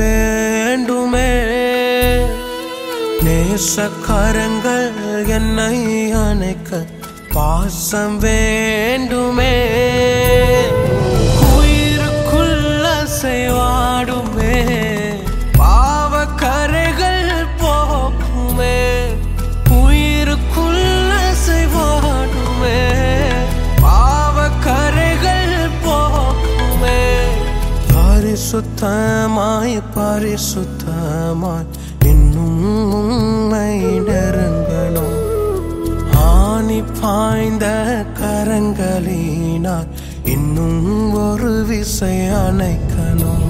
வேண்டுமே நேசக்கரங்கள் என்னை அணைக்க பாசம் வேண்டுமே உயிருக்குள்ள செய்வாடுமே பாவ கரைகள் போக்குமே உயிருக்குள்ள செய்வாடுமே பாவ கரைகள் போக்குமே பரிசுத்தமாய் பரிசுத்தமாய் இன்னும் உண்மை நெருங்கணும் ஆணி பாய்ந்த கரங்களினால் இன்னும் ஒரு விசை அணைக்கணும்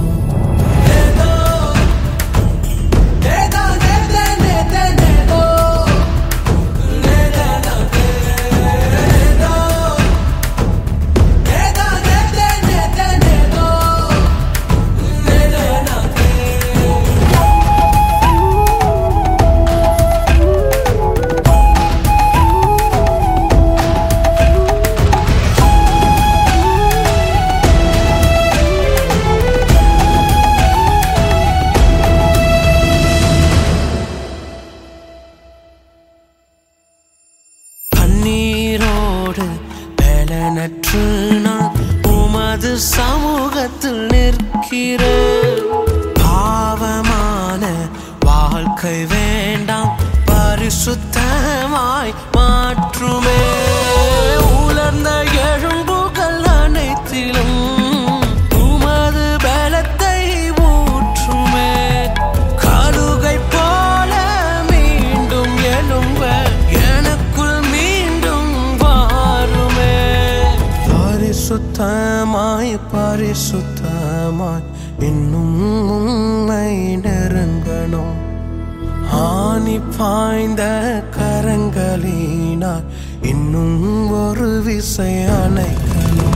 கண்ணீரோடு பலனற்று நான் உமது சமூகத்தில் நிற்கிறேன் பாவமான வாழ்க்கை வேண்டாம் பரிசுத்தமாய் மாற்றுமே உலர்ந்த எழும்புகள் அனைத்திலும் உமது பலத்தை ஊற்றுமே கழுகை போல மீண்டும் எழும்ப எனக்குள் மீண்டும் வாருமே பரிசுத்தமாய் பரிசுத்தமாய் இன்னும் உண்மை நெருங்கணும் ஆணி பாய்ந்த கரங்களினால் இன்னும் ஒரு விசை அணைக்கணும்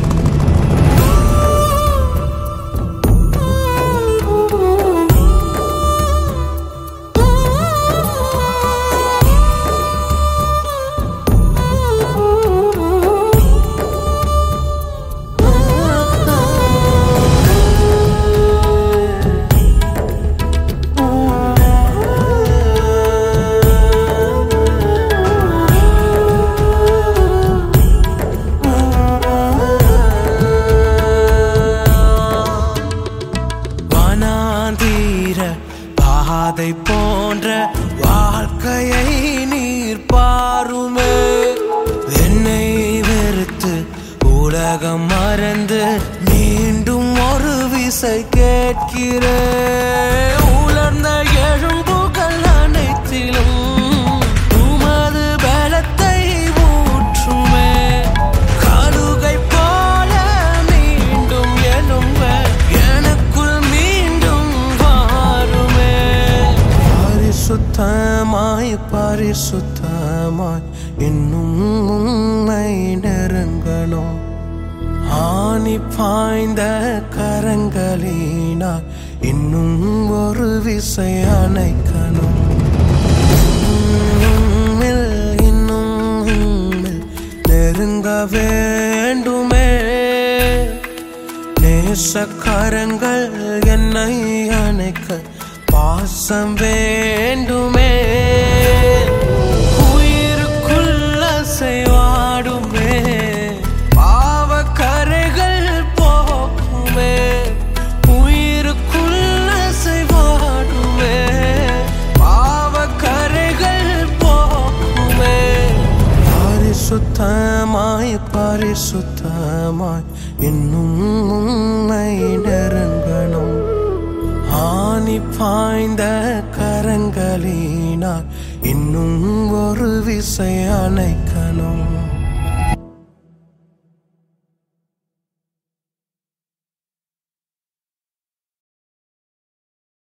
வனாந்தீர பாதை போன்ற வாழ்க்கையை நீர் பாருமே என்னை வெறுத்து உலகம் மறந்து மீண்டும் ஒரு விசை கேட்கிறேன் உலர்ந்த எழும்புகள் அனைத்திலும் உமது பலத்தை ஊற்றுமே கழுகை போல மீண்டும் எழும்ப எனக்குள் மீண்டும் வாருமே பரிசுத்தமாய் பரிசுத்தமாய் இன்னும் உண்மை நெருங்கணும் ஆணி பாய்ந்த கரங்களினால் இன்னும் ஒரு விசை அணைக்கணும் உம்மில் இன்னும் உம்மில் நெருங்க வேண்டுமே நேசக்கரங்கள் என்னை அணைக்க பாசம் வேண்டுமே உயிருக்குள்ள செய்வாடுமே பாவ கரைகள் போக்குமே உயிருக்குள்ள செய்வாடுமே பாவ கரைகள் போக்குமே பரிசுத்தமாய் பரிசுத்தமாய் இன்னும் உண்மை நெருங்கணும் ஆணி பாய்ந்த கரங்களினால் இன்னும் ஒரு விசை அணைக்கணும்